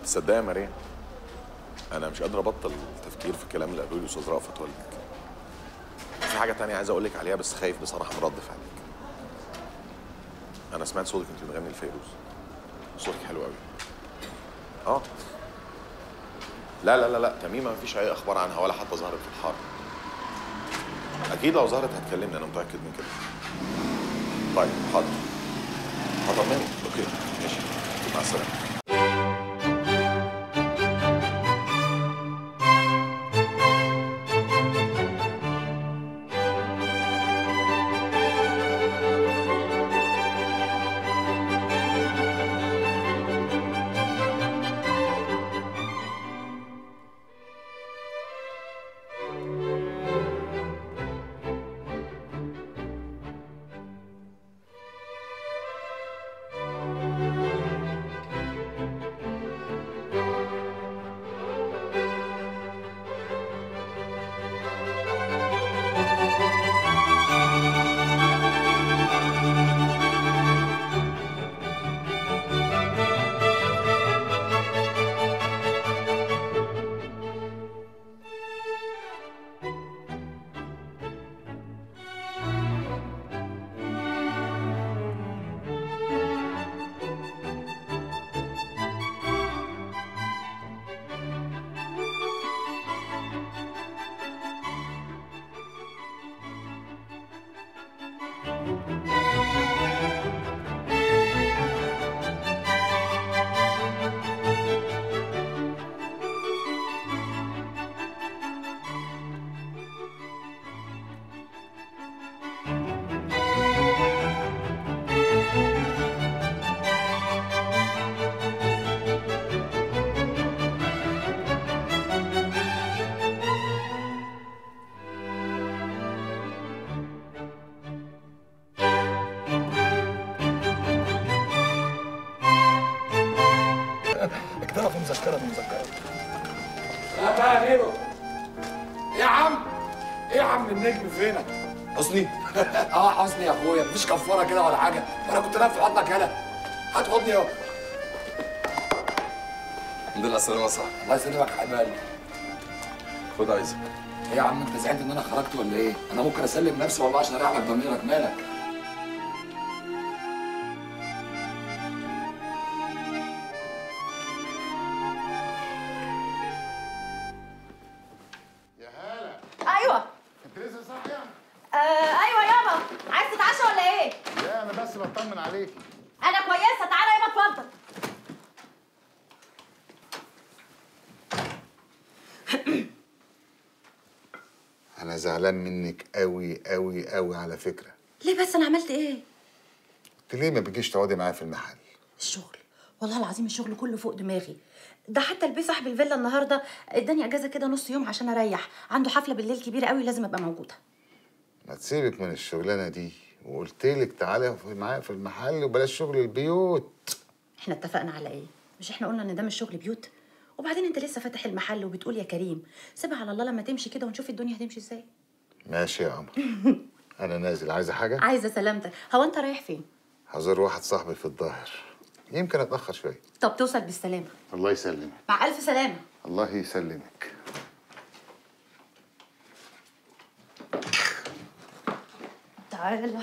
تصدقي يا ماريا انا مش قادر ابطل التفكير في الكلام اللي قالوه لي الاستاذ رأفت والدك في حاجه تانية عايز اقول لك عليها بس خايف بصراحه من رد فعلك انا سمعت صوتك انت بتغني لفيروز صوتك حلو قوي اه لا لا لا لا تميمه مفيش اي اخبار عنها ولا حتى ظهرت في الحاره اكيد لو ظهرت هتكلمني انا متاكد من كده طيب حاضر هطمنك اوكي ماشي مع السلامه اكتبها في مذكره في مذكره لا بقى غيره يا عم ايه يا عم النجم فينك؟ حسني اه حسني يا اخويا مفيش كفاره كده ولا حاجه وانا كنت نايم في حضنك هنا هات حضني اهو الحمد لله السلامه يا صاحبي الله يسلمك يا حبيبي خد عايزك ايه يا عم انت زعلت ان انا خرجت ولا ايه؟ انا ممكن اسلم نفسي والله عشان اريح لك ضميرك مالك؟ ايوه انت لسه صاحيه؟ آه ايوه يابا عايز تتعشى ولا ايه لا انا بس بطمن عليكي انا كويسه تعالى يابا اتفضل انا زعلان منك قوي قوي قوي على فكره ليه بس انا عملت ايه انت ليه ما بتجيش تقعدي معايا في المحل الشغل والله العظيم الشغل كله فوق دماغي ده حتى البيه صاحب الفيلا النهارده اداني اجازه كده نص يوم عشان اريح عنده حفله بالليل كبيره قوي لازم ابقى موجوده ما تسيبك من الشغلانه دي وقلت لك تعالي في- معايا في المحل وبلاش شغل البيوت احنا اتفقنا على ايه مش احنا قلنا ان ده مش شغل بيوت وبعدين انت لسه فاتح المحل وبتقول يا كريم سيبها على الله لما تمشي كده ونشوف الدنيا هتمشي ازاي ماشي يا قمر انا نازل عايزه حاجه عايزه سلامتك هو انت رايح فين هزور واحد صاحبي في الظاهر يمكن اتاخر شويه طب توصل بالسلامه الله يسلمك مع الف سلامه الله يسلمك تعالى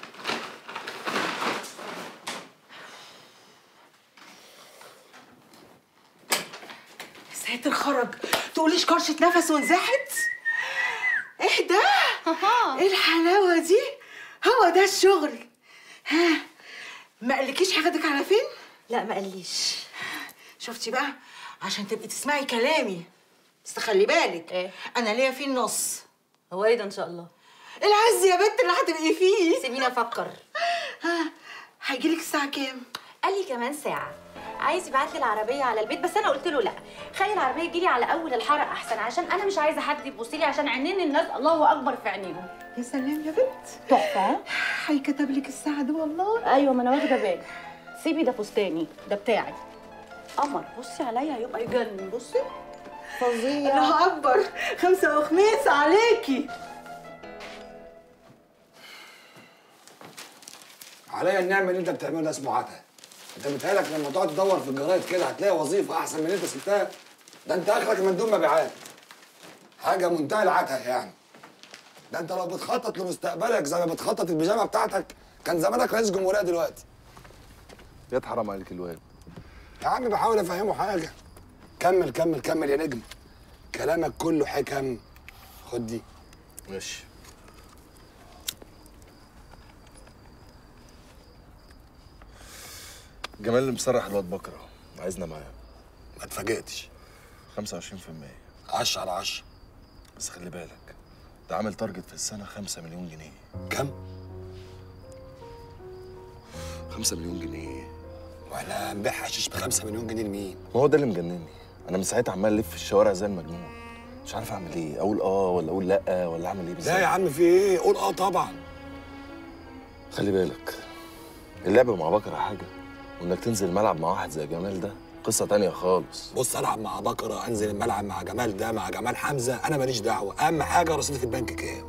ساتر خرج تقوليش كرشة نفس ونزحت ايه ده ايه الحلاوة دي هو ده الشغل ها ما قالكيش حاجتك على فين لا ما قاليش شفتي بقى عشان تبقي تسمعي كلامي بس خلي بالك إيه؟ انا ليا فيه النص هو ايه ده ان شاء الله العز يا بنت اللي هتبقي فيه سيبيني افكر ها هيجيلك الساعة كام قال لي كمان ساعة عايز يبعت لي العربية على البيت بس أنا قلت له لا خلي العربية تجيلي على أول الحارة أحسن عشان أنا مش عايزة حد يبص لي عشان عينين الناس الله أكبر في عينيهم يا سلام يا بنت تحفة هيكتب لك الساعة دي والله أيوة ما أنا واخدة بالي سيبي ده فستاني ده بتاعي قمر بصي عليا هيبقى يجنن بصي فظيع الله اكبر خمسة وخميس عليكي عليا النعمه اللي انت بتعملها اسمه عتا انت متهيألك لما تقعد تدور في الجرايد كده هتلاقي وظيفه احسن من اللي انت سبتها ده انت اخرك مندوب مبيعات حاجه منتهى العته يعني ده انت لو بتخطط لمستقبلك زي ما بتخطط البيجامه بتاعتك كان زمانك رئيس جمهوريه دلوقتي يا حرام عليك الواد يا عم بحاول افهمه حاجه كمل كمل كمل يا نجم كلامك كله حكم خد دي ماشي جمال اللي مسرح الواد بكره عايزنا معاه ما اتفاجئتش 25% 10 على 10 بس خلي بالك ده عامل تارجت في السنة 5 مليون جنيه كم؟ 5 مليون جنيه واحنا هنبيع حشيش ب 5 مليون جنيه لمين؟ ما هو ده اللي مجنني انا من ساعتها عمال الف في الشوارع زي المجنون مش عارف اعمل ايه اقول اه ولا اقول لا ولا اعمل ايه بالظبط لا يا عم في ايه؟ قول اه طبعا خلي بالك اللعب مع بكره حاجه وانك تنزل الملعب مع واحد زي جمال ده قصه تانية خالص بص العب مع بكره انزل الملعب مع جمال ده مع جمال حمزه انا ماليش دعوه اهم حاجه رصيدي في البنك كام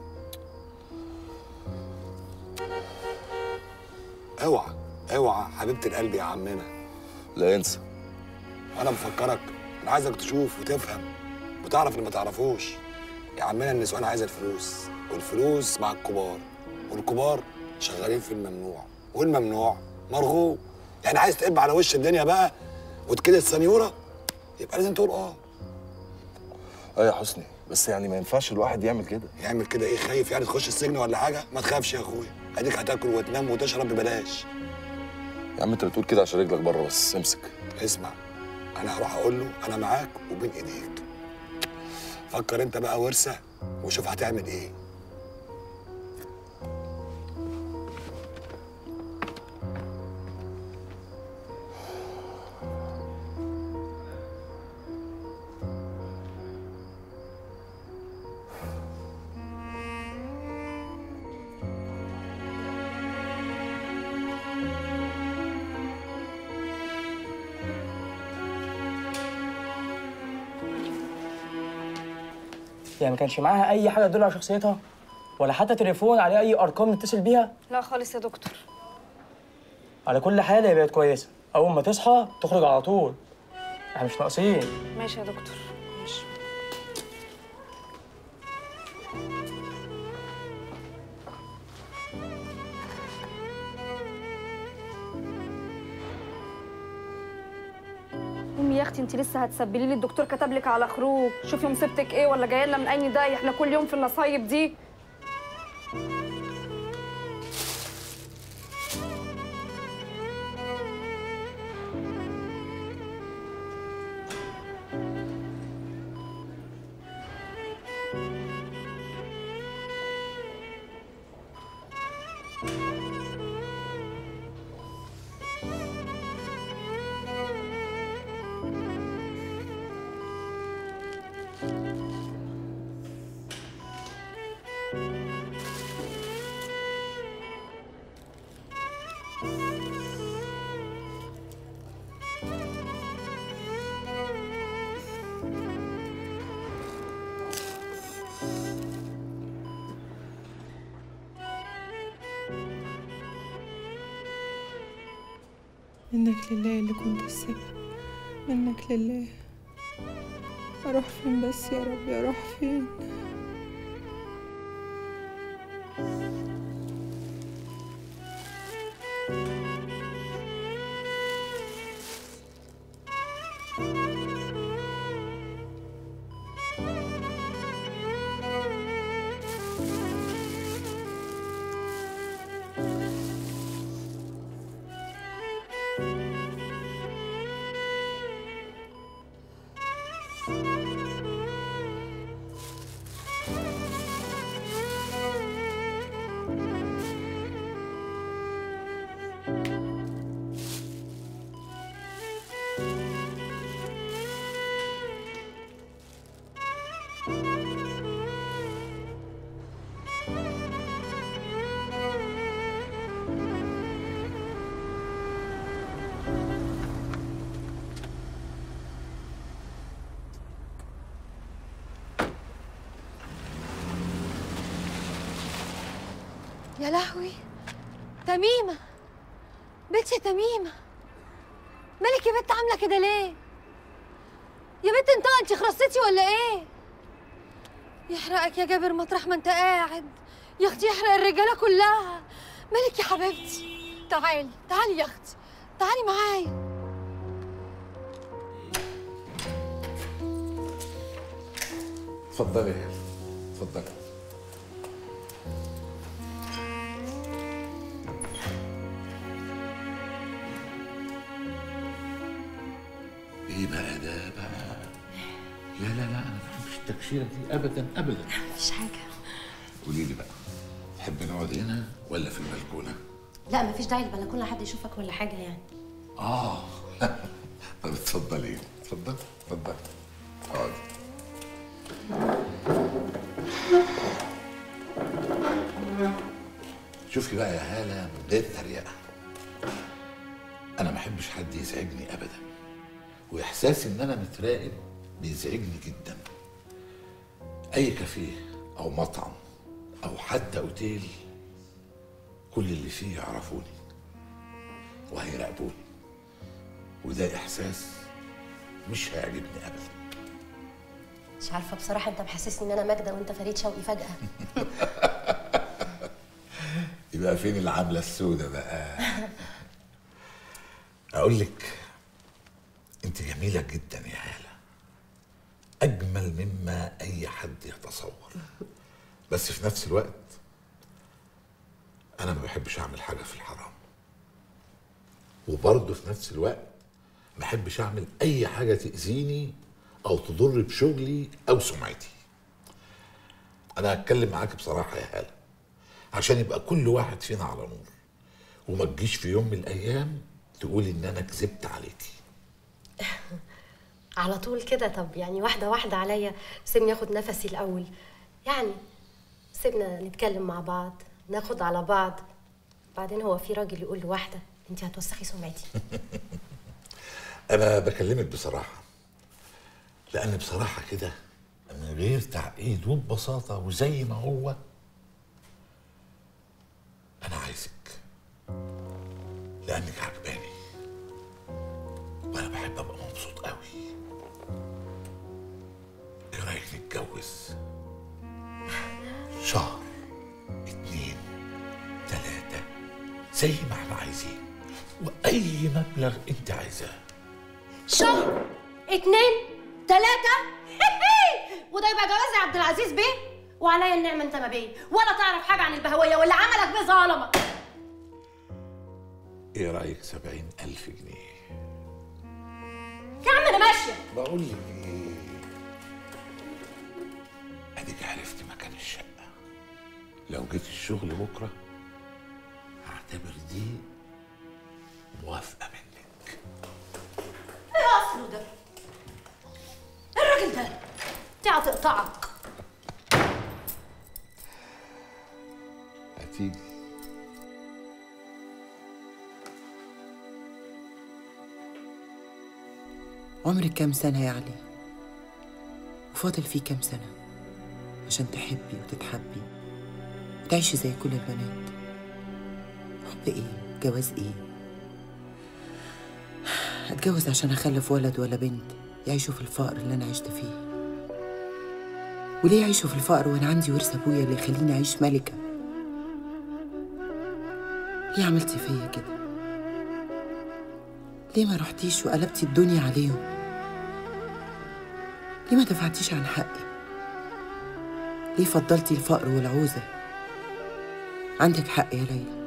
اوعى اوعى حبيبه القلب يا عمنا لا انسى انا مفكرك انا عايزك تشوف وتفهم وتعرف اللي ما تعرفوش يا عمنا النسوان عايزه الفلوس والفلوس مع الكبار والكبار شغالين في الممنوع والممنوع مرغوب يعني عايز تقب على وش الدنيا بقى وتكده السنيوره يبقى لازم تقول اه اه يا حسني بس يعني ما ينفعش الواحد يعمل كده يعمل كده ايه خايف يعني تخش السجن ولا حاجه ما تخافش يا اخويا اديك هتاكل وتنام وتشرب ببلاش يا عم انت بتقول كده عشان رجلك بره بس امسك اسمع انا هروح اقول له انا معاك وبين ايديك فكر انت بقى ورثه وشوف هتعمل ايه يعني ما كانش معاها اي حاجه تدل على شخصيتها ولا حتى تليفون عليه اي ارقام نتصل بيها لا خالص يا دكتور على كل حال هي بقت كويسه اول ما تصحى تخرج على طول احنا مش ناقصين ماشي يا دكتور ماشي امي يا اختي انت لسه هتسبلي لي الدكتور كتب لك على خروج شوفي مصيبتك ايه ولا جايه لنا من اي داي احنا كل يوم في النصايب دي منك لله اللي كنت السبب منك لله اروح فين بس يا رب اروح فين يا لهوي تميمة بنتي تميمة يا بنت عامله كده ليه يا بنت انت انت خرصتي ولا ايه يحرقك يا جابر مطرح ما انت قاعد يا اختي يحرق الرجاله كلها مالك يا حبيبتي تعالي تعالي يا اختي تعالي معايا اتفضلي يا هلا اتفضلي ايه بقى ده بقى لا لا لا انا ما بحبش التكشيره دي ابدا ابدا مفيش حاجه قولي لي بقى تحب نقعد هنا ولا في البلكونه لا مفيش داعي البلكونه حد يشوفك ولا حاجه يعني اه طب اتفضلي اتفضلي اتفضلي اقعدي شوفي بقى يا هالة من غير تريقة أنا ما أحبش حد يزعجني أبدا وإحساسي إن أنا متراقب بيزعجني جدا أي كافيه أو مطعم أو حتى أوتيل كل اللي فيه يعرفوني وهيراقبوني وده إحساس مش هيعجبني أبدا مش عارفه بصراحه انت محسسني ان انا ماجده وانت فريد شوقي فجاه يبقى فين العاملة السوداء بقى أقول لك أنت جميلة جدا يا هالة أجمل مما أي حد يتصور بس في نفس الوقت أنا ما بحبش أعمل حاجة في الحرام وبرضه في نفس الوقت ما بحبش أعمل أي حاجة تأذيني أو تضر بشغلي أو سمعتي أنا هتكلم معاك بصراحة يا هالة عشان يبقى كل واحد فينا على نور وما تجيش في يوم من الايام تقولي ان انا كذبت عليكي على طول كده طب يعني واحده واحده عليا سيبني اخد نفسي الاول يعني سيبنا نتكلم مع بعض ناخد على بعض بعدين هو في راجل يقول لواحده انت هتوسخي سمعتي انا بكلمك بصراحه لان بصراحه كده من غير تعقيد وببساطه وزي ما هو انا عايزك لانك عجباني وانا بحب ابقى مبسوط قوي ايه رايك نتجوز شهر اتنين تلاتة زي ما احنا عايزين واي مبلغ انت عايزاه شهر اتنين تلاتة وده يبقى جواز يا عبد العزيز بيه وعليا النعمة انت ما بيه ولا تعرف حاجة عن البهوية واللي عملك بيه ظالمك ايه رايك سبعين الف جنيه يا عم انا ماشية بقول لك ايه اديك عرفت مكان الشقه لو جيت الشغل بكره هعتبر دي موافقه منك ايه اصله ده الراجل ده تعال تقطعك هتيجي عمرك كام سنة يا علي؟ وفاضل فيه كام سنة عشان تحبي وتتحبي وتعيشي زي كل البنات حب ايه؟ جواز ايه؟ اتجوز عشان اخلف ولد ولا بنت يعيشوا في الفقر اللي انا عشت فيه وليه يعيشوا في الفقر وانا عندي ورث ابويا اللي يخليني اعيش ملكة ليه عملتي فيا كده؟ ليه ما رحتيش وقلبتي الدنيا عليهم؟ ليه ما دفعتيش عن حقي؟ ليه فضلتي الفقر والعوزة؟ عندك حق يا ليلى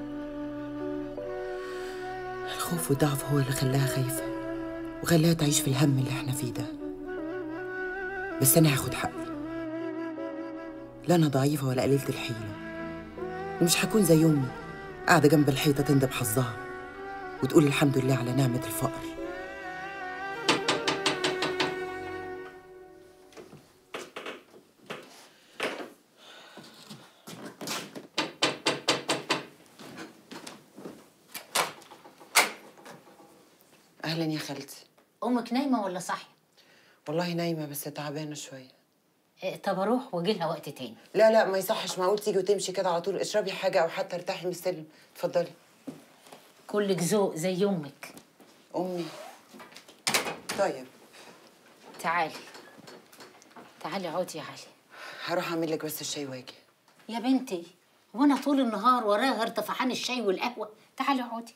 الخوف والضعف هو اللي خلاها خايفة وخلاها تعيش في الهم اللي احنا فيه ده بس أنا هاخد حقي لا أنا ضعيفة ولا قليلة الحيلة ومش هكون زي أمي قاعدة جنب الحيطة تندب حظها وتقول الحمد لله على نعمة الفقر أهلا يا خالتي امك نايمه ولا صاحيه والله نايمة بس تعبانة شوية إيه، طب اروح واجي لها وقت تاني لا لا ما يصحش معقول تيجي وتمشي كده على طول اشربي حاجة أو حتى ارتاحي من السلم اتفضلي كلك ذوق زي امك أمي طيب تعالي تعالي اقعدي يا علي هروح اعمل لك بس الشاي واجي يا بنتي وانا طول النهار ورايا غير طفحان الشاي والقهوه تعالي اقعدي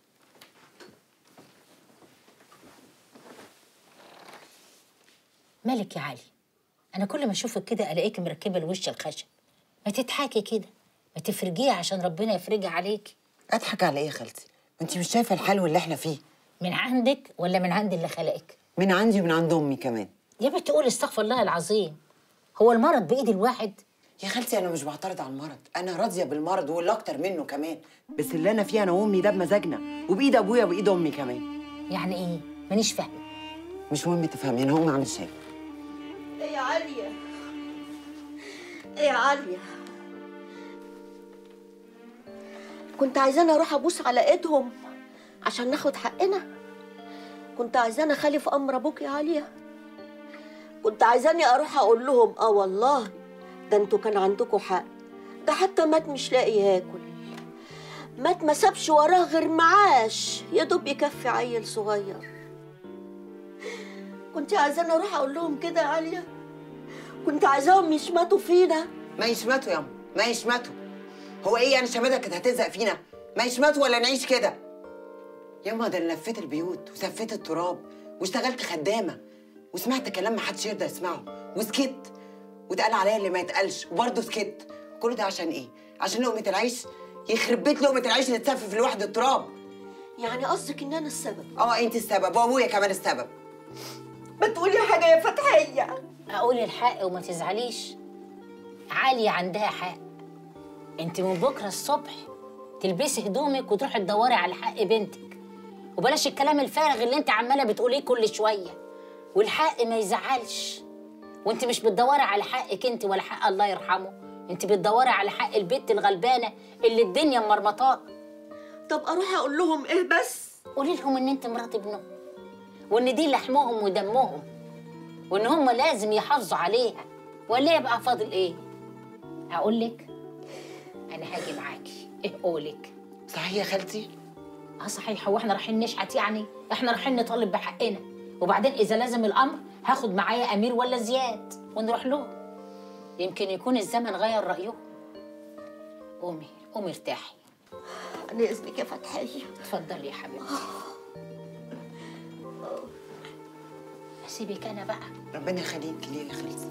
مالك يا علي انا كل ما اشوفك كده الاقيك مركبه الوش الخشب ما تضحكي كده ما تفرجيه عشان ربنا يفرجها عليكي اضحك على ايه يا خالتي انت مش شايفه الحلو اللي احنا فيه من عندك ولا من عند اللي خلقك من عندي ومن عند امي كمان يا بنت قولي استغفر الله العظيم هو المرض بايد الواحد يا خالتي انا مش بعترض على المرض انا راضيه بالمرض واللي اكتر منه كمان بس اللي انا فيه انا وامي ده بمزاجنا وبايد ابويا وايد امي كمان يعني ايه مانيش فاهمه مش مهم تفهمي انا هقوم اعمل شاي ايه يا عالية ايه يا عالية كنت عايزاني اروح ابوس على ايدهم عشان ناخد حقنا كنت عايزاني اخالف امر ابوك يا عالية كنت عايزاني اروح اقول لهم اه والله ده انتوا كان عندكم حق ده حتى مات مش لاقي ياكل مات ما سابش وراه غير معاش يا دوب يكفي عيل صغير كنت عايزاني اروح اقول لهم كده يا عاليه كنت عايزاهم يشمتوا فينا ما يشمتوا ياما ما يشمتوا هو ايه يعني شماتها كانت هتلزق فينا ما يشمتوا ولا نعيش كده ياما ده انا لفيت البيوت وسفيت التراب واشتغلت خدامه وسمعت كلام ما حدش يرضى يسمعه وسكت واتقال عليا اللي ما يتقالش وبرضه سكت كل ده عشان ايه عشان لقمه العيش يخرب بيت لقمه العيش اللي تسفف لوحد التراب يعني قصدك ان انا السبب اه انت السبب وابويا كمان السبب ما تقولي حاجه يا فتحيه اقول الحق وما تزعليش عالية عندها حق انت من بكره الصبح تلبسي هدومك وتروحي تدوري على حق بنتك وبلاش الكلام الفارغ اللي انت عماله بتقوليه كل شويه والحق ما يزعلش وانت مش بتدوري على حقك انت ولا حق الله يرحمه انت بتدوري على حق البت الغلبانه اللي الدنيا مرمطاه طب اروح اقول لهم ايه بس قولي لهم ان انت مرات ابنهم وان دي لحمهم ودمهم وان هم لازم يحافظوا عليها ولا يبقى فاضل ايه اقول لك انا هاجي معاكي ايه قولك صحيح يا خالتي اه صحيح هو احنا رايحين نشحت يعني احنا رايحين نطالب بحقنا وبعدين اذا لازم الامر هاخد معايا امير ولا زياد ونروح لهم يمكن يكون الزمن غير رايهم قومي قومي ارتاحي انا اذنك يا فتحيه اتفضلي يا حبيبتي اسيبك انا بقى ربنا يخليك ليه يا خالتي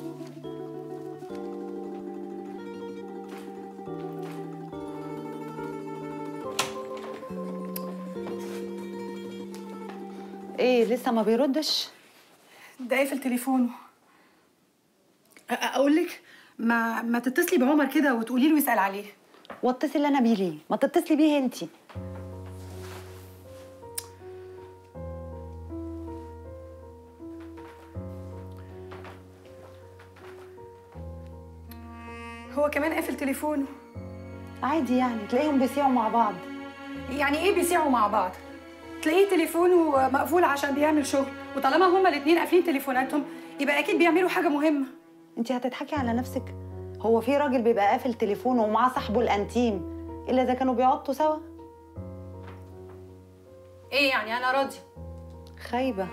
ايه لسه ما بيردش ده قافل تليفونه اقول لك ما ما تتصلي بعمر كده وتقولي له يسال عليه واتصل انا بيه ليه ما تتصلي بيه انتي هو كمان قافل تليفونه عادي يعني تلاقيهم بيسيعوا مع بعض يعني ايه بيسيعوا مع بعض تلاقيه تليفونه مقفول عشان بيعمل شغل وطالما هما الاتنين قافلين تليفوناتهم يبقى اكيد بيعملوا حاجه مهمه انت هتضحكي على نفسك هو في راجل بيبقى قافل تليفونه ومعاه صاحبه الانتيم الا اذا كانوا بيقعدوا سوا ايه يعني انا راضيه خايبه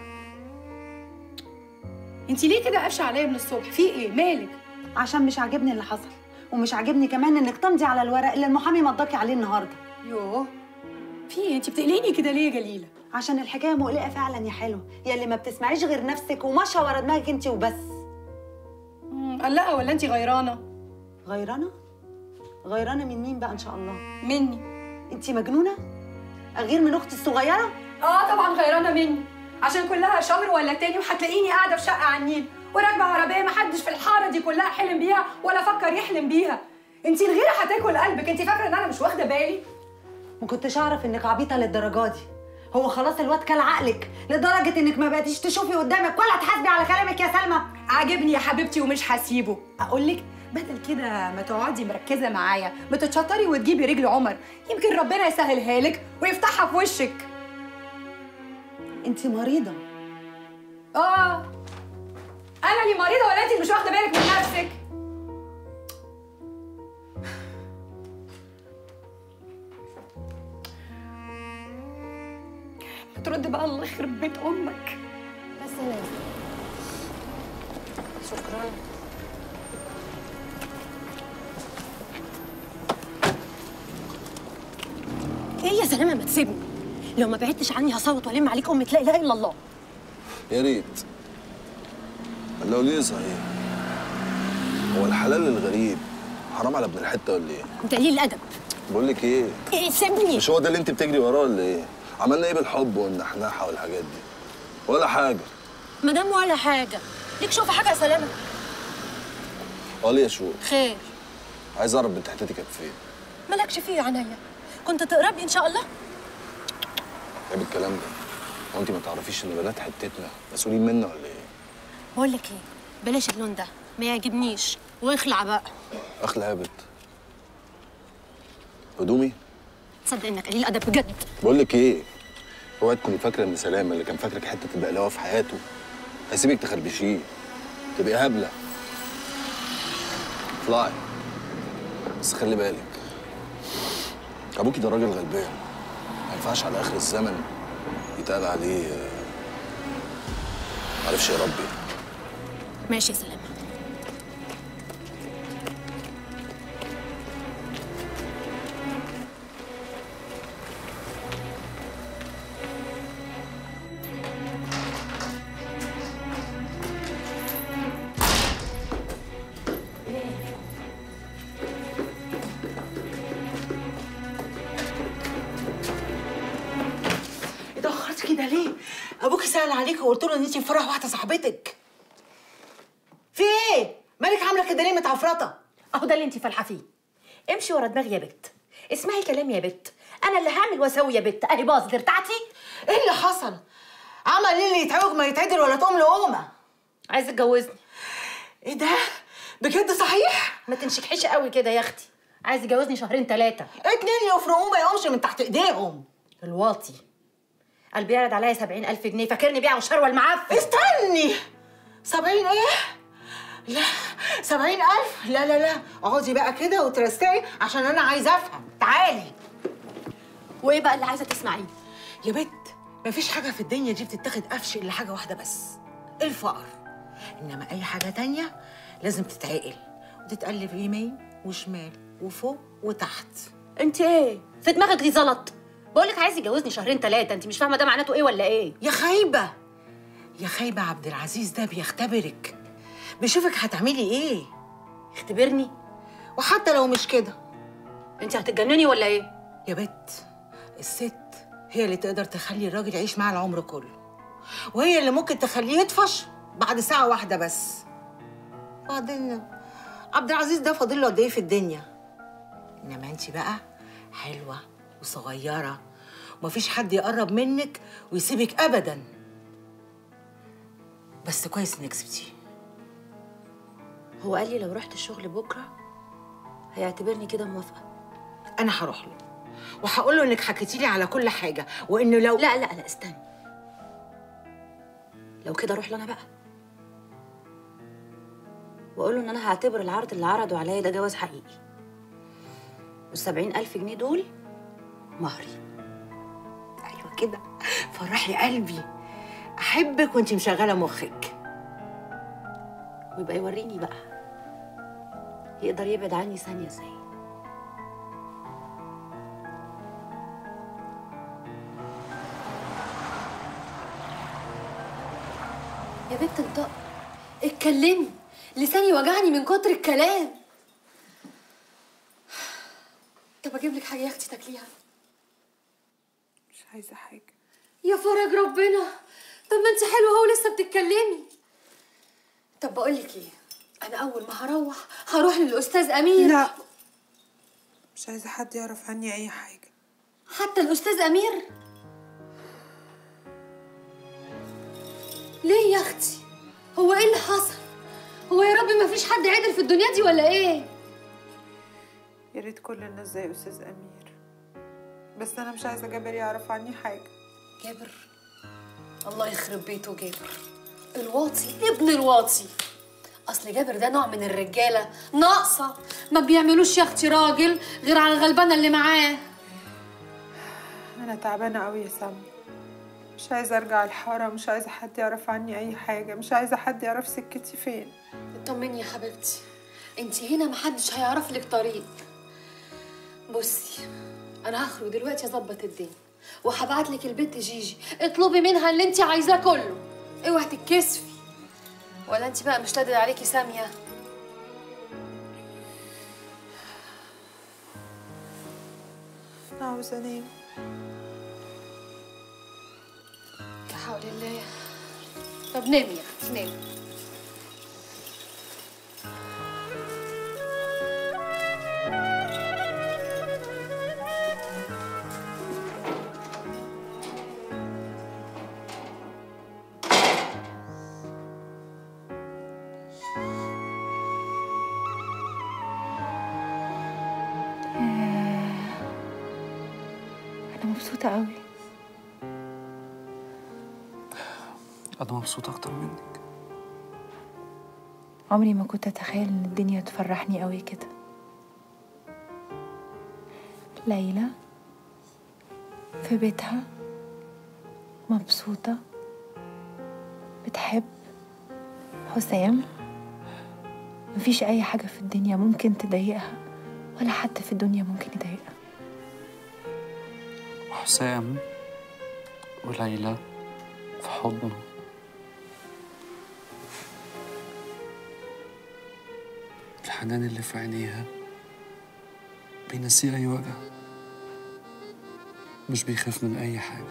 انت ليه كده قافشه عليا من الصبح في ايه مالك عشان مش عاجبني اللي حصل ومش عاجبني كمان انك تمضي على الورق اللي المحامي مضاكي عليه النهارده يوه في ايه انت بتقلقيني كده ليه يا جليله عشان الحكايه مقلقه فعلا يا حلو يا اللي ما بتسمعيش غير نفسك وماشيه ورا دماغك انت وبس قلقه ولا انت غيرانه غيرانه غيرانه من مين بقى ان شاء الله مني انت مجنونه اغير من اختي الصغيره اه طبعا غيرانه مني عشان كلها شهر ولا تاني وهتلاقيني قاعده في شقه على النيل وراكبه عربيه ما حدش في الحاره دي كلها حلم بيها ولا فكر يحلم بيها انت الغيره هتاكل قلبك انت فاكره ان انا مش واخده بالي ما كنتش اعرف انك عبيطه للدرجه دي هو خلاص الواد كل عقلك لدرجه انك ما بقيتيش تشوفي قدامك ولا تحاسبي على كلامك يا سلمى عاجبني يا حبيبتي ومش هسيبه اقول لك بدل كده ما تقعدي مركزه معايا ما تتشطري وتجيبي رجل عمر يمكن ربنا يسهلها لك ويفتحها في وشك انت مريضه اه انا اللي مريضه ولا انت اللي مش واخده بالك من نفسك ترد بقى الله يخرب بيت امك بس شكرا ايه يا سلامه ما تسيبني لو ما بعدتش عني هصوت والم عليك امي لا اله الا الله يا ريت اللي قولي لي صحيح هو الحلال الغريب حرام على ابن الحته ولا ايه؟ انت قليل الادب بقول لك ايه؟ ايه سيبني مش هو ده اللي انت بتجري وراه ولا ايه؟ عملنا ايه بالحب والنحناحه والحاجات دي؟ ولا حاجه مدام ولا حاجه ليك شوف حاجه يا سلامه قال يا شو خير عايز اعرف بنت حتتي كانت فين؟ مالكش فيه يا عينيا كنت تقرب لي ان شاء الله عيب الكلام ده هو انت ما تعرفيش ان بنات حتتنا مسؤولين منا ولا ايه؟ بقول لك ايه بلاش اللون ده ما يعجبنيش واخلع بقى اخلع يا بت هدومي تصدق انك قليل ادب بجد بقول لك ايه اوعي تكوني فاكره ان سلامه اللي كان فاكرك حته البقلاوه في حياته هيسيبك تخربشيه تبقي هبله اطلعي بس خلي بالك ابوكي ده راجل غلبان ما ينفعش على اخر الزمن يتقال عليه آه، معرفش يربي ماشي يا سلامه اتأخرت كده ليه؟ أبوكي سأل عليك وقلت له إن أنتي في فرح واحدة صاحبتك. في إيه؟ مالك عاملة كده ليه متعفرطة؟ اهو ده اللي انت فالحه فيه امشي ورا دماغي يا بت اسمعي كلامي يا بت انا اللي هعمل واسوي يا بت اهي باظت ارتعتي إيه اللي حصل؟ عمل إيه اللي يتعوج ما يتعدل ولا تقوم لقومة؟ عايز تتجوزني إيه ده؟ بجد صحيح؟ ما تنشكحيش قوي كده يا اختي عايز يجوزني شهرين ثلاثه اتنين يفرقوه ما يقومش من تحت إيديهم. الواطي قال بيعرض عليا سبعين ألف جنيه فاكرني بيع وشروه المعفن استني سبعين إيه؟ لا سبعين ألف؟ لا لا لا اقعدي بقى كده وترستقي عشان أنا عايزة أفهم. تعالي. وايه بقى اللي عايزه تسمعيه يا بت مفيش حاجة في الدنيا دي بتتاخد قفش إلا حاجة واحدة بس الفقر إنما أي حاجة تانية لازم تتعقل وتتقلب يمين وشمال وفوق وتحت انت ايه في دماغك دي زلط بقول لك عايز يجوزني شهرين ثلاثه انت مش فاهمه ده معناته ايه ولا ايه يا خايبة يا خايبة عبد العزيز ده بيختبرك بيشوفك هتعملي إيه اختبرني وحتى لو مش كده انت هتتجنني ولا ايه يا بت الست هي اللي تقدر تخلي الراجل يعيش معاها العمر كله وهي اللي ممكن تخليه يطفش بعد ساعة واحدة بس بعدين عبد العزيز ده فاضل له قد ايه في الدنيا انما انت بقى حلوة وصغيرة ومفيش حد يقرب منك ويسيبك ابدا بس كويس انك سبتيه هو قال لي لو رحت الشغل بكره هيعتبرني كده موافقه انا هروح له وهقول له انك حكيتي لي على كل حاجه وانه لو لا لا لا استني لو كده اروح له انا بقى واقول له ان انا هعتبر العرض اللي عرضوا عليا ده جواز حقيقي والسبعين الف جنيه دول مهري ايوه كده فرحي قلبي احبك وانت مشغله مخك ويبقى يوريني بقى يقدر يبعد عني ثانيه ازاي يا بنت انطق اتكلمي لساني وجعني من كتر الكلام طب اجيب لك حاجه يا اختي تاكليها مش عايزة حاجة يا فرج ربنا طب ما انت حلوه اهو لسه بتتكلمي طب بقول لك ايه انا اول ما هروح هروح للاستاذ امير لا مش عايزة حد يعرف عني أي حاجة حتى الاستاذ امير ليه يا اختي هو ايه اللي حصل هو يا رب ما فيش حد عدل في الدنيا دي ولا ايه يا ريت كل الناس زي أستاذ أمير بس أنا مش عايزة جابر يعرف عني حاجة جابر الله يخرب بيته جابر الواطي ابن الواطي اصل جابر ده نوع من الرجاله ناقصه ما بيعملوش يا اختي راجل غير على الغلبانه اللي معاه أنا تعبانة أوي يا سامي مش عايزة أرجع الحارة مش عايزة حد يعرف عني أي حاجة مش عايزة حد يعرف سكتي فين اطمني يا حبيبتي انت هنا محدش هيعرف لك طريق بصي انا هخرج دلوقتي اظبط الدنيا وهبعت لك البنت جيجي اطلبي منها اللي انت عايزاه كله اوعي تتكسفي ولا انت بقى مش لادل عليكي ساميه أنا عاوزة أنام لا حول الله طب نامي يا اختي نامي أنا مبسوطة قوي أنا مبسوط أكتر منك عمري ما كنت أتخيل إن الدنيا تفرحني قوي كده ليلى في بيتها مبسوطة بتحب حسام مفيش أي حاجة في الدنيا ممكن تضايقها ولا حد في الدنيا ممكن يضايقها وحسام وليلى في حضنه الحنان اللي في عينيها بينسيه أي وجع مش بيخاف من أي حاجة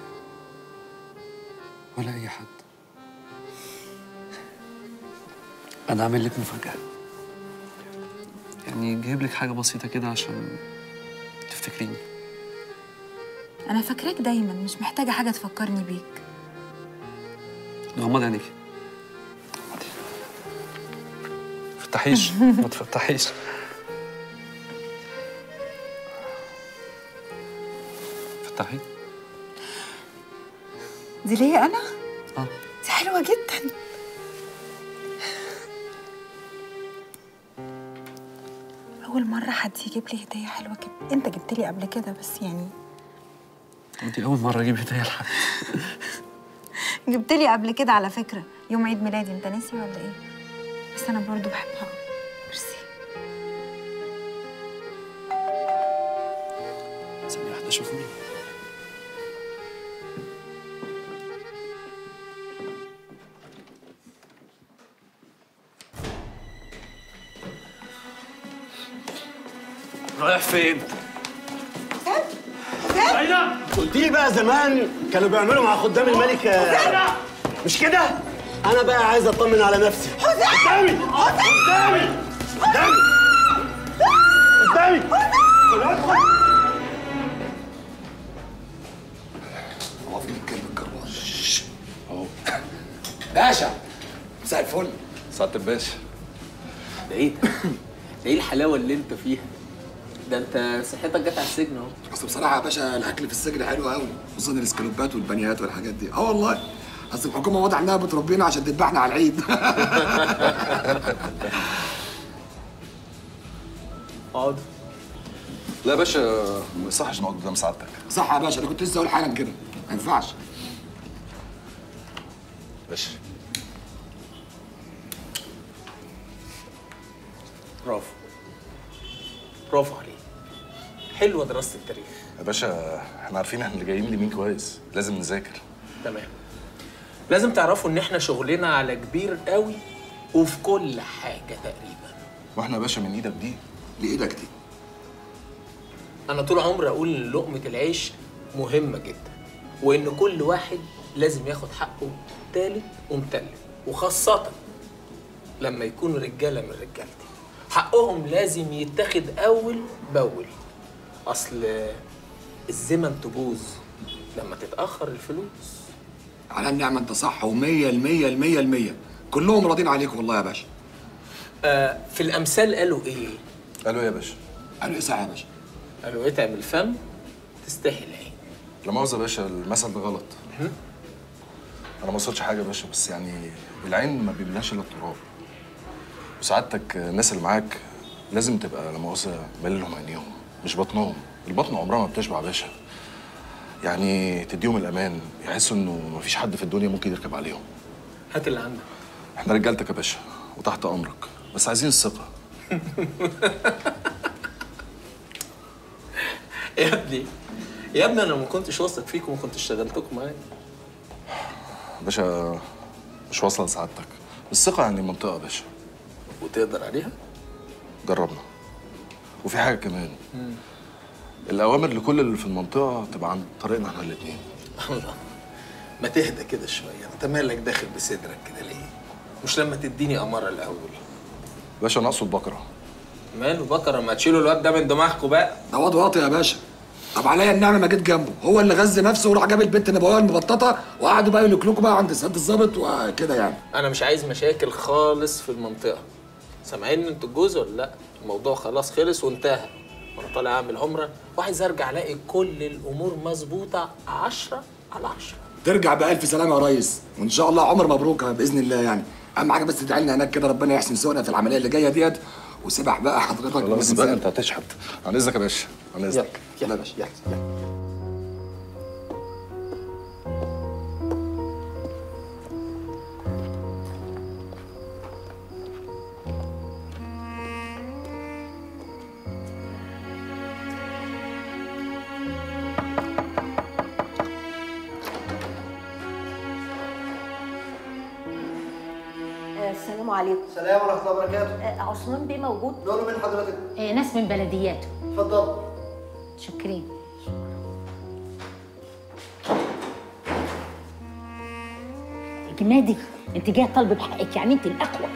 ولا أي حد أنا عامل لك مفاجأة يعني جايب لك حاجة بسيطة كده عشان تفتكريني أنا فاكراك دايما مش محتاجة حاجة تفكرني بيك غمض عينيك تفتحيش ما تفتحيش فتحي دي ليا أنا؟ آه. دي حلوة جدا أول مرة حد يجيب لي هدية حلوة كده أنت جبت لي قبل كده بس يعني دي أول مرة أجيب هدية لحد جبت لي قبل كده على فكرة يوم عيد ميلادي أنت ناسي ولا إيه؟ بس أنا برضو بحبها أوي. ميرسي ثانية واحدة أشوف مين رايح فين؟ قلت لي بقى زمان كانوا بيعملوا مع خدام الملك آه، مش كده؟ انا بقى عايز اطمن على نفسي قدامي قدامي قدامي قدامي هو فين الكلب الكرباج اهو باشا مساء الفل سعادة الباشا ده ايه ده؟ ده ايه الحلاوه اللي انت فيها؟ ده انت صحتك جت على السجن اهو اصل بصراحه يا باشا الاكل في السجن حلو قوي خصوصا الاسكالوبات والبانيات والحاجات دي اه والله اصل الحكومه واضح انها بتربينا عشان تذبحنا على العيد اقعد لا يا باشا ما يصحش نقعد قدام سعادتك صح يا باشا انا كنت لسه اقول حالا كده ما ينفعش باشا برافو برافو عليك حلوه دراسه التاريخ يا باشا احنا عارفين احنا اللي جايين لمين كويس لازم نذاكر تمام لازم تعرفوا ان احنا شغلنا على كبير قوي وفي كل حاجه تقريبا واحنا يا باشا من ايدك دي لايدك دي انا طول عمري اقول ان لقمه العيش مهمه جدا وان كل واحد لازم ياخد حقه تالت ومتلت وخاصه لما يكونوا رجاله من رجالتي حقهم لازم يتاخد اول باول اصل الزمن تبوظ لما تتاخر الفلوس على النعمه انت صح ومية المية المية المية كلهم راضين عليك والله يا باشا آه في الامثال قالوا ايه قالوا ايه يا باشا قالوا ايه صح يا باشا قالوا اتعب الفم تستحي العين لا مؤاخذة يا باشا المثل ده غلط انا ما قصدتش حاجه يا باشا بس يعني العين ما بيملاش الا التراب وسعادتك الناس اللي معاك لازم تبقى لا مؤاخذة مالي لهم عينيهم مش بطنهم البطن عمرها ما بتشبع يا باشا يعني تديهم الامان يحسوا انه مفيش حد في الدنيا ممكن يركب عليهم هات اللي عندك احنا رجالتك يا باشا وتحت امرك بس عايزين الثقه يا ابني يا ابني انا ما كنتش واثق فيكم وما كنتش اشتغلتكم معايا باشا مش واصله لسعادتك الثقه يعني منطقه يا باشا وتقدر عليها جربنا وفي حاجه كمان الاوامر لكل اللي في المنطقه تبقى عن طريقنا احنا الاثنين الله ما تهدى كده شويه انت مالك داخل بصدرك كده ليه مش لما تديني اماره الاول باشا انا اقصد بكره ماله بكره ما تشيلوا الواد ده من دماغكم بقى ده واد واطي يا باشا طب عليا النعمه ما جيت جنبه هو اللي غذى نفسه وراح جاب البنت النبويه المبططه وقعدوا بقى يلكلكوا بقى عند سياده الظابط وكده يعني انا مش عايز مشاكل خالص في المنطقه سامعين انتوا الجوز ولا لا الموضوع خلاص خلص وانتهى وانا طالع اعمل عمره وعايز ارجع الاقي كل الامور مظبوطه 10 على 10 ترجع بألف سلامة يا ريس وإن شاء الله عمر مبروك بإذن الله يعني أهم حاجة بس تدعي لنا هناك كده ربنا يحسن سوقنا في العملية اللي جاية ديت وسبح بقى حضرتك خلاص بإذن بقى الله. انت هتشحت عن اذنك يا باشا عن اذنك يلا يا باشا يلا السلام عليكم السلام ورحمه الله وبركاته آه، عثمان بيه موجود نور من حضرتك إيه ناس من بلدياته اتفضل شكرين جمادي انت جايه طالبه بحقك يعني انت الاقوى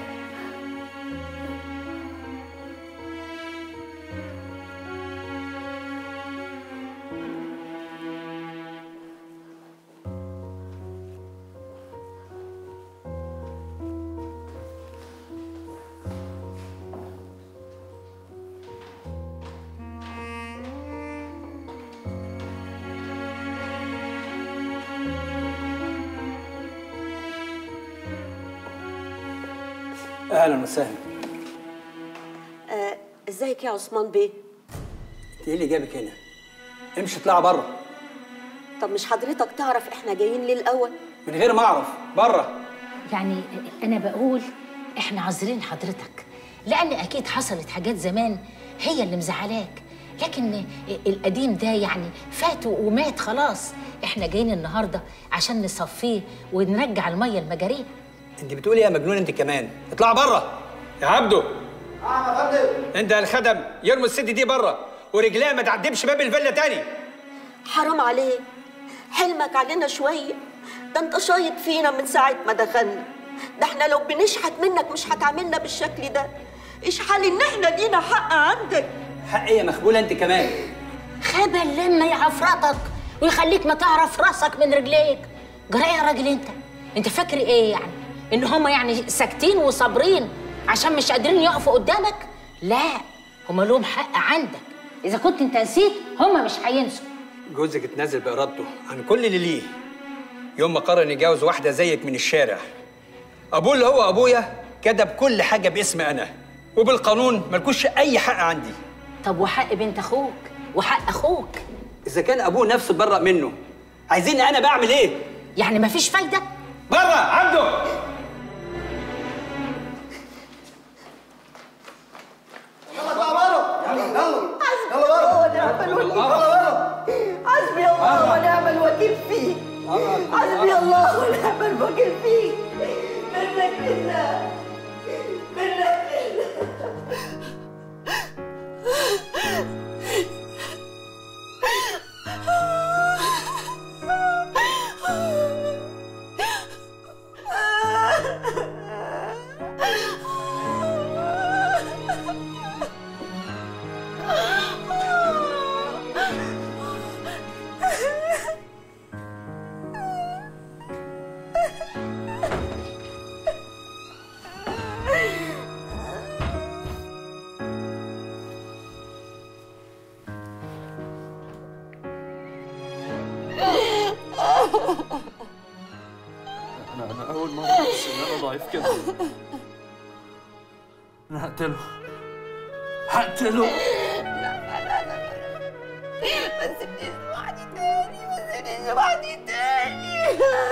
اهلا وسهلا آه، ازيك يا عثمان بيه انت ايه اللي جابك هنا امشي اطلعي بره طب مش حضرتك تعرف احنا جايين ليه الاول من غير ما اعرف بره يعني انا بقول احنا عذرين حضرتك لان اكيد حصلت حاجات زمان هي اللي مزعلاك لكن القديم ده يعني فات ومات خلاص احنا جايين النهارده عشان نصفيه ونرجع الميه المجاريه انت بتقولي يا مجنون انت كمان اطلع بره يا عبده انت يا الخدم يرموا الست دي بره ورجليها ما تعدبش باب الفيلا تاني حرام عليك حلمك علينا شويه ده انت شايط فينا من ساعه ما دخلنا ده احنا لو بنشحت منك مش هتعاملنا بالشكل ده ايش حال ان احنا لينا حق عندك حق ايه يا مخبوله انت كمان خبل لما يعفرطك ويخليك ما تعرف راسك من رجليك جرى ايه يا راجل انت انت فاكر ايه يعني ان هم يعني ساكتين وصابرين عشان مش قادرين يقفوا قدامك لا هم لهم حق عندك اذا كنت انت نسيت هم مش هينسوا جوزك اتنازل بارادته عن كل اللي ليه يوم ما قرر يتجوز واحده زيك من الشارع ابوه اللي هو ابويا كتب كل حاجه باسمي انا وبالقانون ملكوش اي حق عندي طب وحق بنت اخوك وحق اخوك اذا كان ابوه نفسه اتبرأ منه عايزيني انا بعمل ايه يعني مفيش فايده بره عبده حسبي الله ونعم الوكيل فيك حسبي الله ونعم الوكيل فيك منك لله منك لله انا انا اول مره احس ان انا ضعيف كده انا هقتله هقتله ما تسيبنيش لوحدي تاني ما تسيبنيش لوحدي تاني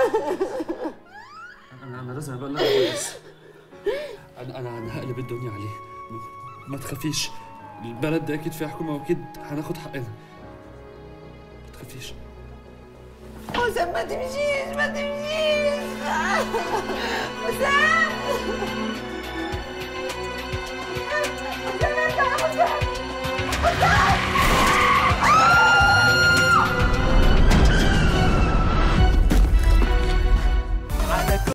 انا انا لازم ابلغ البوليس انا انا انا هقلب الدنيا عليه ما- ما تخافيش البلد دي اكيد فيها حكومه واكيد هناخد حقنا ما تخافيش حسام ما تمشيش ما تمشيش حسام